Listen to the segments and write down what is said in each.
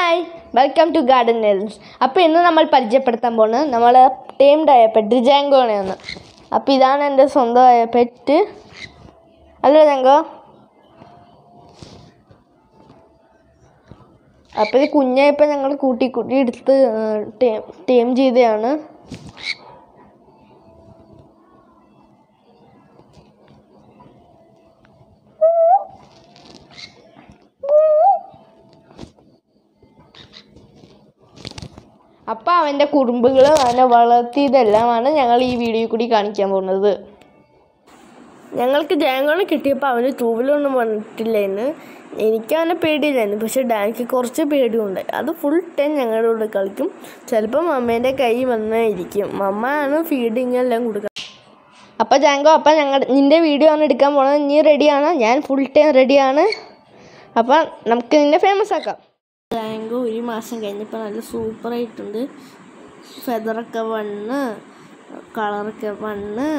Hi welcome to garden നെൽസ് അപ്പോൾ ഇന്ന് നമ്മൾ പരിചയപ്പെടുത്താൻ പോകുന്നത് നമ്മൾ ടേംഡായ പെറ്റ് ജാങ്കോണെന്ന് അപ്പോൾ ഇതാണ് എൻ്റെ സ്വന്തമായ പെറ്റ് അല്ലേ ജാങ്കോ അപ്പോൾ ഇത് കുഞ്ഞായപ്പോൾ ഞങ്ങൾ കൂട്ടി കൂട്ടി എടുത്ത് ടേം ടേം ചെയ്തതാണ് അപ്പോൾ അവൻ്റെ കുറുമ്പുകൾ അവനെ വളർത്തിയതെല്ലാമാണ് ഞങ്ങൾ ഈ വീഡിയോയിൽ കൂടി കാണിക്കാൻ പോകുന്നത് ഞങ്ങൾക്ക് ജാങ്കോനെ കിട്ടിയപ്പോൾ അവന് ട്രൂവിലൊന്നും വന്നിട്ടില്ലായിരുന്നു എനിക്ക് അവനെ പേടിയില്ലായിരുന്നു പക്ഷെ ഡാനിക്ക് കുറച്ച് പേടിയുണ്ട് അത് ഫുൾ ടൈം ഞങ്ങളുടെ കൂടെ കളിക്കും ചിലപ്പോൾ മമ്മേൻ്റെ കൈ വന്നായിരിക്കും മമ്മ ആണ് ഫീഡിങ് എല്ലാം കൊടുക്കുക അപ്പോൾ ജാങ്കോ അപ്പം ഞങ്ങൾ നിൻ്റെ വീഡിയോ ആണ് എടുക്കാൻ പോണത് നീ റെഡിയാണ് ഞാൻ ഫുൾ ടൈം റെഡിയാണ് അപ്പം നമുക്ക് നിന്നെ ഫേമസ് ആക്കാം ജാങ്കോ ഒരു മാസം കഴിഞ്ഞപ്പോൾ നല്ല സൂപ്പറായിട്ടുണ്ട് ഫെദറൊക്കെ വണ്ണ് കളറൊക്കെ വണ്ണ്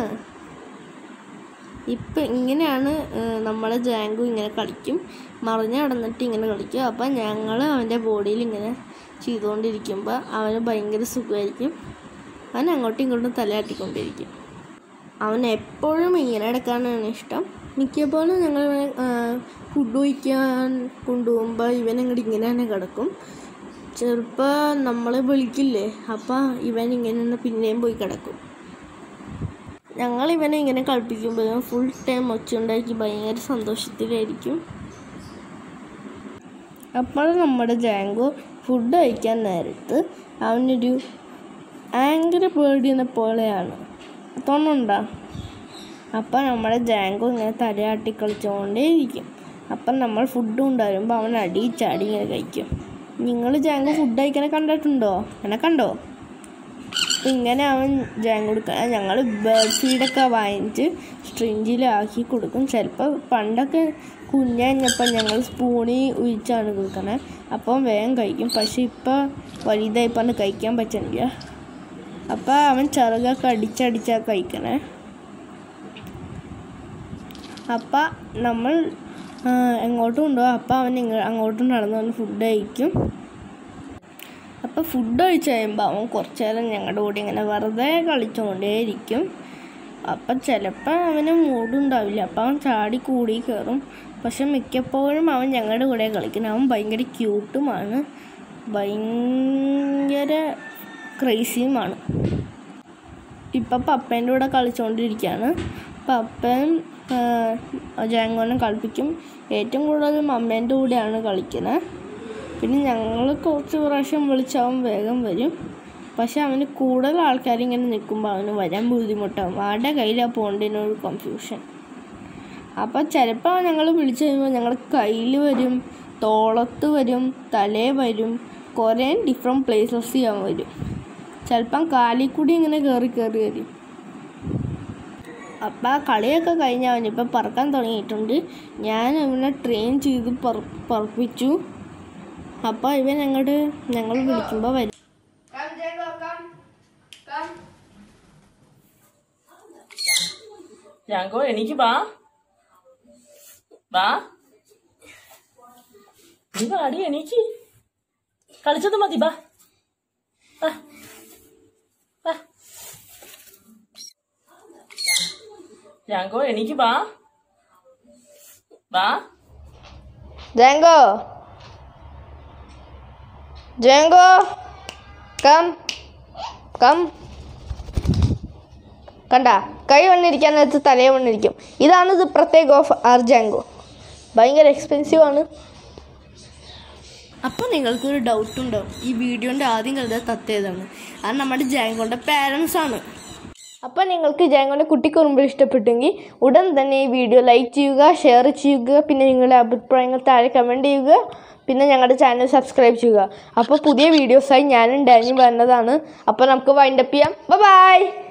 ഇപ്പം ഇങ്ങനെയാണ് ഏഹ്, നമ്മളെ ജാങ്കു ഇങ്ങനെ കളിക്കും മറിഞ്ഞ് കിടന്നിട്ട് ഇങ്ങനെ കളിക്കും അപ്പം ഞങ്ങൾ അവൻ്റെ ബോഡിയിൽ ഇങ്ങനെ ചെയ്തുകൊണ്ടിരിക്കുമ്പോൾ അവന് ഭയങ്കര സുഖമായിരിക്കും അവൻ അങ്ങോട്ടും ഇങ്ങോട്ടും തലയാട്ടിക്കൊണ്ടിരിക്കും അവൻ എപ്പോഴും ഇങ്ങനെ കിടക്കാനാണ് ഇഷ്ടം മിക്കപ്പോഴും ഞങ്ങൾ ഫുഡ് കഴിക്കാൻ കൊണ്ടുപോകുമ്പോൾ ഇവൻ അങ്ങോട്ട് ഇങ്ങനെ തന്നെ കിടക്കും ചിലപ്പോൾ നമ്മളെ വിളിക്കില്ലേ അപ്പം ഇവൻ ഇങ്ങനെ തന്നെ പിന്നെയും പോയി കിടക്കും ഞങ്ങൾ ഇവനെ ഇങ്ങനെ കളിപ്പിക്കുമ്പോൾ ഫുൾ ടൈം ഒച്ചുണ്ടാക്കി ഭയങ്കര സന്തോഷത്തിലായിരിക്കും അപ്പോൾ നമ്മുടെ ജാങ്കോ ഫുഡ് കഴിക്കാൻ നേരത്ത് അവനൊരു ആങ്കര പേടിയുന്ന പോലെയാണ് തോന്നുന്നുണ്ടോ അപ്പം നമ്മുടെ ജാങ്കോ ഇങ്ങനെ തലയാട്ടി കളിച്ചുകൊണ്ടേയിരിക്കും അപ്പം നമ്മൾ ഫുഡ് കൊണ്ടുവരുമ്പോൾ അവൻ അടി ചാടി ഇങ്ങനെ കഴിക്കും നിങ്ങൾ ജാങ്കോ ഫുഡ് കഴിക്കണ കണ്ടിട്ടുണ്ടോ എന്നെ കണ്ടോ അപ്പം ഇങ്ങനെ അവൻ ജാങ്ക് കൊടുക്കുക ഞങ്ങൾ ബേർഡ് ഫീഡൊക്കെ വാങ്ങിച്ച് സ്ട്രിഞ്ചിലാക്കി കൊടുക്കും ചിലപ്പോൾ പണ്ടൊക്കെ കുഞ്ഞാഞ്ഞപ്പോൾ ഞങ്ങൾ സ്പൂണിൽ ഒഴിച്ചാണ് കൊടുക്കണേ അപ്പം വേഗം കഴിക്കും പക്ഷെ ഇപ്പോൾ വലുതായിപ്പോൾ കഴിക്കാൻ പറ്റണില്ല അപ്പോൾ അവൻ ചെറുകൊക്കെ അടിച്ചടിച്ചാണ് കഴിക്കണേ അപ്പം നമ്മൾ ആ, എങ്ങോട്ടും കൊണ്ടുപോകും അപ്പം അവൻ ഇങ്ങ അങ്ങോട്ടും നടന്ന് വന്ന് ഫുഡ് കഴിക്കും അപ്പോൾ ഫുഡ് കഴിച്ച് കഴിയുമ്പോൾ അവൻ കുറച്ച് നേരം ഞങ്ങളുടെ കൂടെ ഇങ്ങനെ വെറുതെ കളിച്ചുകൊണ്ടേയിരിക്കും അപ്പം ചിലപ്പോൾ അവന് മൂടുണ്ടാവില്ല അപ്പം അവൻ ചാടി കൂടി കയറും പക്ഷെ മിക്കപ്പോഴും അവൻ ഞങ്ങളുടെ കൂടെ കളിക്കുന്നത് അവൻ ഭയങ്കര ക്യൂട്ടുമാണ് ഭയങ്കര ക്രേസിയുമാണ് ഇപ്പം പപ്പേൻ്റെ കൂടെ കളിച്ചുകൊണ്ടിരിക്കുകയാണ് പപ്പൻ ജാങ്കോനെ കളിപ്പിക്കും ഏറ്റവും കൂടുതൽ മമ്മേൻ്റെ കൂടെയാണ് കളിക്കുന്നത് പിന്നെ ഞങ്ങൾ കുറച്ച് പ്രാവശ്യം വിളിച്ചവൻ വേഗം വരും പക്ഷെ അവന് കൂടുതൽ ആൾക്കാർ ഇങ്ങനെ നിൽക്കുമ്പോൾ അവന് വരാൻ ബുദ്ധിമുട്ടാവും ആരുടെ കയ്യിലാണ് പോകേണ്ടതിനൊരു കൺഫ്യൂഷൻ അപ്പോൾ ചിലപ്പോൾ ഞങ്ങൾ വിളിച്ചു കഴിയുമ്പോൾ ഞങ്ങളുടെ കയ്യിൽ വരും തോളത്ത് വരും തലേ വരും കുറേ ഡിഫറെൻറ്റ് പ്ലേസസ് ചെയ്യാൻ വരും ചിലപ്പം കാലിൽ കൂടി ഇങ്ങനെ കയറി കയറി വരും അപ്പം ആ കളിയൊക്കെ കഴിഞ്ഞ് അവനിപ്പോൾ പറക്കാൻ തുടങ്ങിയിട്ടുണ്ട് ഞാൻ അവനെ ട്രെയിൻ ചെയ്ത് പറ പറപ്പിച്ചു അപ്പോൾ ഇവൻ ഞങ്ങളുടെ ഞങ്ങൾ വിളിക്കുമ്പോൾ വരും ജാങ്കോ എനിക്ക് വാ വാ നീ വാടി എനിക്ക് കളിച്ചത് മതി ബാ വാ. വാ. ജാങ്കോ എനിക്ക് വാ വാ ജാങ്കോ ജാങ്കോ കം കം കണ്ട കൈ വണ്ണിരിക്കാൻ നേരത്ത് തലയെ വണ്ണിരിക്കും ഇതാണ് ഇത് പ്രത്യേക ഓഫ് ആർ ജാങ്കോ ഭയങ്കര എക്സ്പെൻസീവ് ആണ് അപ്പോൾ നിങ്ങൾക്കൊരു ഡൗട്ട് ഉണ്ടാവും ഈ വീഡിയോൻ്റെ ആദ്യം കരുതാൻ തത്തേതാണ് അത് നമ്മുടെ ജാങ്കോൻ്റെ പാരൻസ് ആണ് അപ്പോൾ നിങ്ങൾക്ക് ജാങ്കോൻ്റെ കുട്ടിക്കുറുമ്പ് ഇഷ്ടപ്പെട്ടെങ്കിൽ ഉടൻ തന്നെ ഈ വീഡിയോ ലൈക്ക് ചെയ്യുക ഷെയർ ചെയ്യുക പിന്നെ നിങ്ങളുടെ അഭിപ്രായങ്ങൾ താഴെ കമൻറ്റ് ചെയ്യുക പിന്നെ ഞങ്ങളുടെ ചാനൽ സബ്സ്ക്രൈബ് ചെയ്യുക അപ്പോൾ പുതിയ വീഡിയോസായി ഞാനും ഡാനിയും വരുന്നതാണ് അപ്പോൾ നമുക്ക് വൈൻഡപ്പ് ചെയ്യാം ബൈ